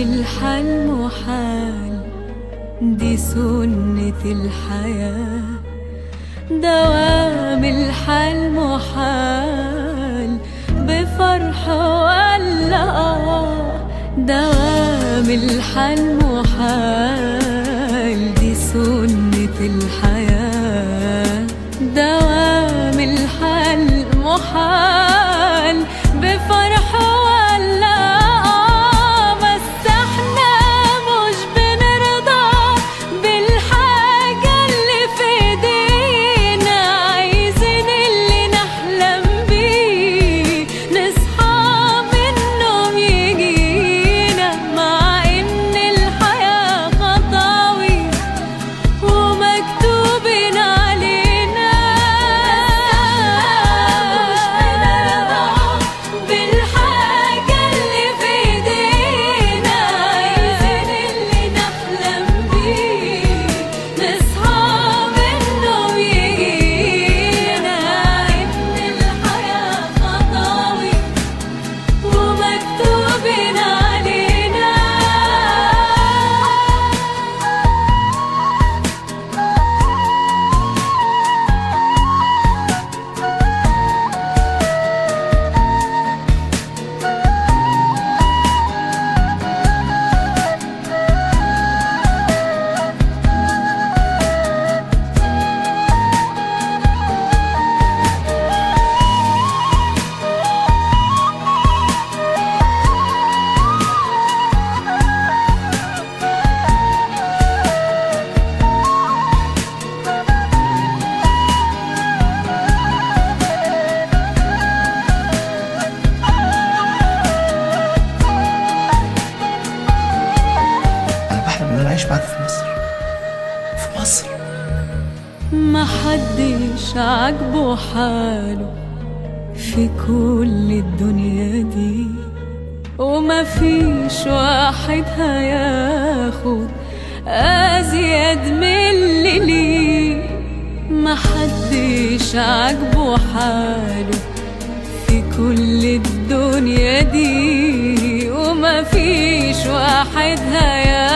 الحال محال دي سنة الحياة دوام الحال محال بفرح ولا آه دوام الحال محال دي سنة الحياة دوام الحال محال بفرح ولا آه بس احنا مش بنرضى بالحاجة اللي في ايدينا عايزين اللي نحلم بيه نصحى من النوم يجينا مع ان الحياة خطاوي ومكتوبين علينا مش بنرضى بالحاجة اللي في ايدينا عايزين اللي نحلم بيه نصحى من النوم يجينا ان الحياة خطاوي ومكتوبين علينا انا بحلم ان انا اعيش معاك في مصر في مصر ما حدش عاجبه حاله في كل الدنيا دي وما فيش واحد هياخد أزيد من اللي ليه ما حدش عاجبه حاله في كل الدنيا دي وما فيش واحد هياخد